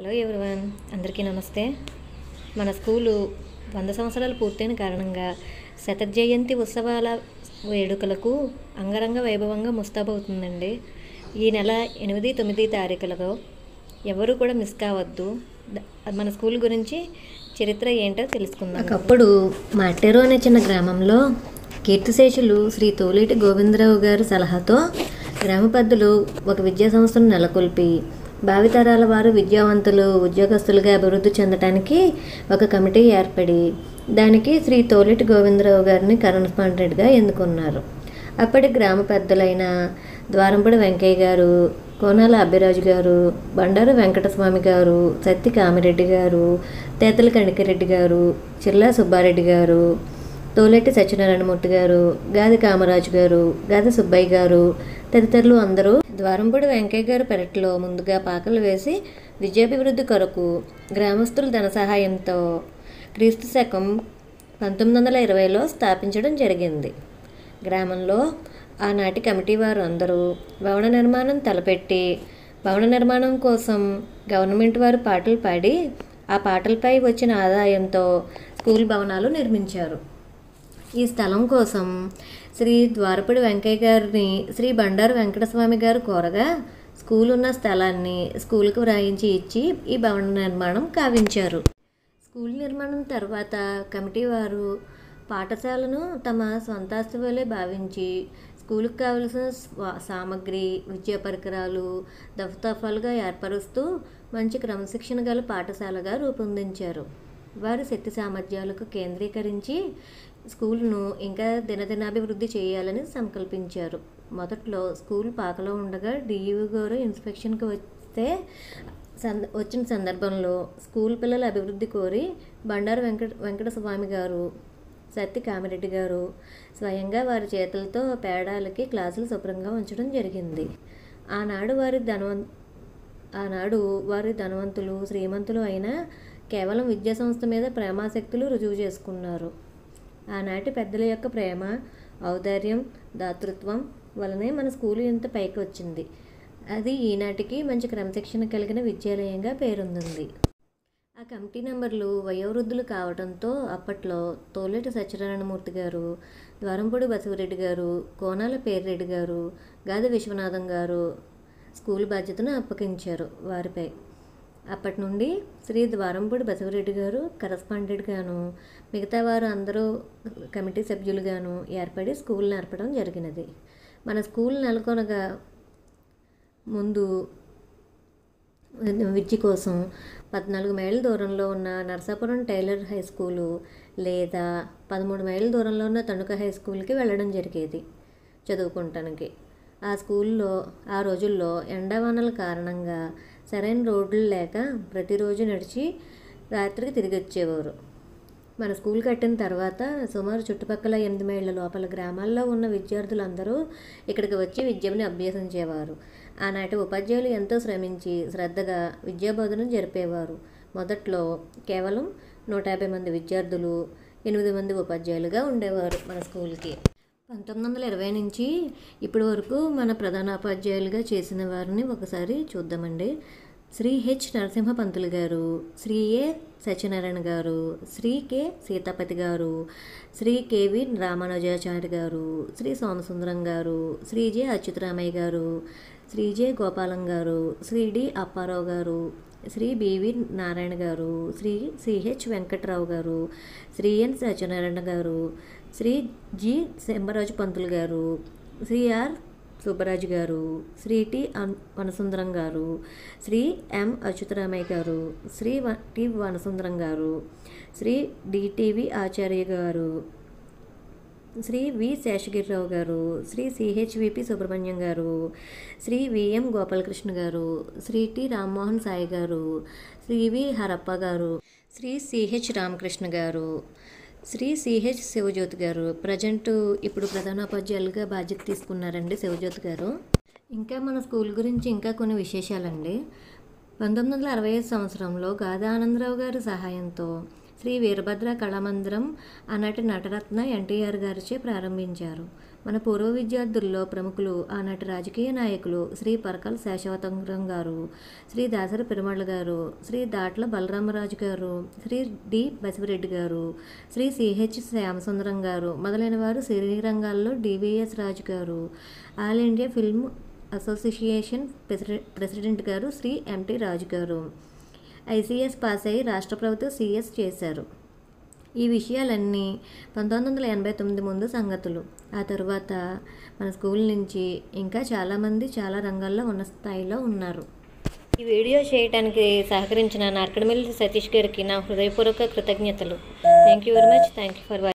hello everyone అందరికీ నమస్తే మన స్కూలు వంద సంవత్సరాలు పూర్తయిన కారణంగా శత జయంతి ఉత్సవాల వేడుకలకు అంగరంగ వైభవంగా ముస్తాబవుతుందండి ఈ నెల ఎనిమిది తొమ్మిది తారీఖులలో ఎవరు కూడా మిస్ కావద్దు ద- మన స్కూల్ గురించి చరిత్ర ఏంటో తెలుసుకుందాం ఒకప్పుడు మాటేరు అనే చిన్న గ్రామంలో కీర్తిశేషులు శ్రీ తోలేటి గోవిందరావు గారి సలహాతో గ్రామ పెద్దలు ఒక విద్యా సంస్థను నెలకొల్పి భావితరాల వారు విద్యావంతులు ఉద్యోగస్తులుగా అభివృద్ధి చెందడానికి ఒక కమిటీ ఏర్పడి దానికి శ్రీ తోలేటి గోవిందరావు గారిని కరెస్పాండెంట్గా ఎన్నుకున్నారు అప్పటి గ్రామ పెద్దలైన ద్వారంపూడి వెంకయ్య గారు కోనాల అబ్బిరాజు గారు బండారు వెంకటస్వామి గారు సత్తి కామిరెడ్డి గారు తేతల కణికరెడ్డి గారు చిల్లా సుబ్బారెడ్డి గారు తోలేటి సత్యనారాయణమూర్తి గారు గాది కామరాజు గారు గాది సుబ్బయ్య గారు తదితరులు అందరూ ద్వారంపూడి వెంకయ్య గారు పెరట్లో ముందుగా పాకలు వేసి విద్యాభివృద్ధి కొరకు గ్రామస్తుల ధన సహాయంతో క్రీస్తు శకం పంతొమ్మిది వందల ఇరవైలో స్థాపించడం జరిగింది గ్రామంలో ఆనాటి కమిటీ వారు అందరూ భవన నిర్మాణం తలపెట్టి భవన నిర్మాణం కోసం గవర్నమెంట్ వారు పాటలు పాడి ఆ పాటలపై వచ్చిన ఆదాయంతో స్కూల్ భవనాలు నిర్మించారు ఈ స్థలం కోసం శ్రీ ద్వారపూడి వెంకయ్య గారిని శ్రీ బండారు వెంకటస్వామి గారు కోరగా స్కూల్ ఉన్న స్థలాన్ని స్కూల్కి వ్రాయించి ఇచ్చి ఈ భవన నిర్మాణం కావించారు స్కూల్ నిర్మాణం తర్వాత కమిటీ వారు పాఠశాలను తమ సొంతాస్తి వలె భావించి స్కూల్కి కావలసిన స్వా- సామగ్రి విద్యా పరికరాలు దఫతఫాలుగా ఏర్పరుస్తూ మంచి క్రమశిక్షణ గల పాఠశాలగా రూపొందించారు వారి శక్తి సామర్థ్యాలకు కేంద్రీకరించి స్కూల్ను ఇంకా దినదినాభివృద్ధి చేయాలని సంకల్పించారు మొదట్లో స్కూల్ పాకలో ఉండగా డిఈఓ గారు ఇన్స్పెక్షన్కి వస్తే సంద వచ్చిన సందర్భంలో స్కూల్ పిల్లల అభివృద్ధి కోరి బండారు వెంకట వెంకట స్వామి గారు సత్తి కామిరెడ్డి గారు స్వయంగా వారి చేతులతో పేడాలకి క్లాసులు శుభ్రంగా ఉంచడం జరిగింది ఆనాడు వారి ధనవం ఆనాడు వారి ధనవంతులు శ్రీమంతులు అయినా కేవలం విద్యా సంస్థ మీద ప్రేమాసక్తులు రుజువు చేసుకున్నారు ఆనాటి పెద్దల యొక్క ప్రేమ ఔదార్యం దాతృత్వం వలనే మన స్కూలు ఇంత పైకి వచ్చింది అది ఈనాటికి మంచి క్రమశిక్షణ కలిగిన విద్యాలయంగా పేరొందింది ఆ కమిటీ నెంబర్లు వయోవృద్ధులు కావడంతో అప్పట్లో తోలేటి సత్యనారాయణమూర్తి గారు ద్వారంపూడి బసవరెడ్డి గారు కోనాల పేర్రెడ్డి గారు గాది విశ్వనాథం గారు స్కూల్ బాధ్యతను అప్పగించారు వారిపై అప్పటి నుండి శ్రీ ద్వారంపూడి బసవరెడ్డి గారు కరస్పాండెంట్గాను మిగతా వారు అందరూ కమిటీ సభ్యులుగాను ఏర్పడి స్కూల్ నడపడం జరిగినది మన స్కూల్ నెలకొనగా ముందు విద్య కోసం పద్నాలుగు మైళ్ళ దూరంలో ఉన్న నరసాపురం టైలర్ హై స్కూలు లేదా పదమూడు మైళ్ళ దూరంలో ఉన్న తణుక హై స్కూల్కి వెళ్ళడం జరిగేది చదువుకుంటానికి ఆ స్కూల్లో ఆ రోజుల్లో ఎండావానల కారణంగా సరైన రోడ్లు లేక ప్రతిరోజు నడిచి రాత్రికి తిరిగి వచ్చేవారు మన స్కూల్ కట్టిన తర్వాత సుమారు చుట్టుపక్కల ఎనిమిది మైళ్ళ లోపల గ్రామాల్లో ఉన్న విద్యార్థులందరూ ఇక్కడికి వచ్చి విద్యని అభ్యసించేవారు ఆనాటి ఉపాధ్యాయులు ఎంతో శ్రమించి శ్రద్ధగా విద్యాబోధన జరిపేవారు మొదట్లో కేవలం నూట యాభై మంది విద్యార్థులు ఎనిమిది మంది ఉపాధ్యాయులుగా ఉండేవారు మన స్కూల్కి పంతొమ్మిది వందల ఇరవై నుంచి ఇప్పటి వరకు మన ప్రధానోపాధ్యాయులుగా చేసిన వారిని ఒకసారి చూద్దామండి శ్రీ హెచ్ నరసింహ పంతులు గారు శ్రీ ఏ సత్యనారాయణ గారు శ్రీ కె సీతాపతి గారు శ్రీ కెవి రామానుజాచార్య గారు శ్రీ సోమసుందరం గారు శ్రీ జె అచ్యుతరామయ్య గారు శ్రీ జె గోపాలం గారు శ్రీ డి అప్పారావు గారు శ్రీ బివి నారాయణ గారు శ్రీ సిహెచ్ వెంకట్రావు గారు శ్రీ ఎన్ సత్యనారాయణ గారు శ్రీ జి శంభరాజు పంతులు గారు శ్రీ ఆర్ సుబ్బరాజు గారు శ్రీ టి అన్ వనసుందరం గారు శ్రీ ఎం అచ్యుతరామయ్య గారు శ్రీ వ టి వనసుందరం గారు శ్రీ డిటివి ఆచార్య గారు శ్రీ వి శేషగిరిరావు గారు శ్రీ సిహెచ్విపి సుబ్రహ్మణ్యం గారు శ్రీ విఎం గోపాలకృష్ణ గారు శ్రీ టి రామ్మోహన్ సాయి గారు శ్రీ వి హరప్ప గారు శ్రీ సిహెచ్ రామకృష్ణ గారు శ్రీ సిహెచ్ శివజ్యోతి గారు ప్రజెంట్ ఇప్పుడు ప్రధానోపాధ్యాయులుగా బాధ్యత తీసుకున్నారండి శివజ్యోతి గారు ఇంకా మన స్కూల్ గురించి ఇంకా కొన్ని విశేషాలండి పంతొమ్మిది వందల అరవై ఐదు సంవత్సరంలో గాదా ఆనందరావు గారి సహాయంతో శ్రీ వీరభద్ర కళామందిరం ఆనాటి నటరత్న ఎన్టీఆర్ గారిచే ప్రారంభించారు మన పూర్వ విద్యార్థుల్లో ప్రముఖులు ఆనాటి రాజకీయ నాయకులు శ్రీ పరకాల శేషవతంగం గారు శ్రీ దాసరి పెరుమాళ్ళ గారు శ్రీ దాట్ల బలరామరాజు గారు శ్రీ డి బసిరెడ్డి గారు శ్రీ సిహెచ్ శ్యామసుందరం గారు మొదలైన వారు సినీ రంగాల్లో DVS Raju garu all India film association president president garu Shri ఎంటి రాజు గారు ఐసీఎస్ పాస్ అయ్యి రాష్ట్ర ప్రభుత్వం సిఎస్ చేశారు ఈ విషయాలన్నీ పంతొమ్మిది వందల ఎనభై తొమ్మిది ముందు సంగతులు ఆ తరువాత మన స్కూల్ నుంచి ఇంకా చాలామంది చాలా రంగాల్లో ఉన్న స్థాయిలో ఉన్నారు ఈ వీడియో చేయడానికి సహకరించిన నార్కడమిల్లి సతీష్ గారికి నా హృదయపూర్వక కృతజ్ఞతలు thank you very much thank you for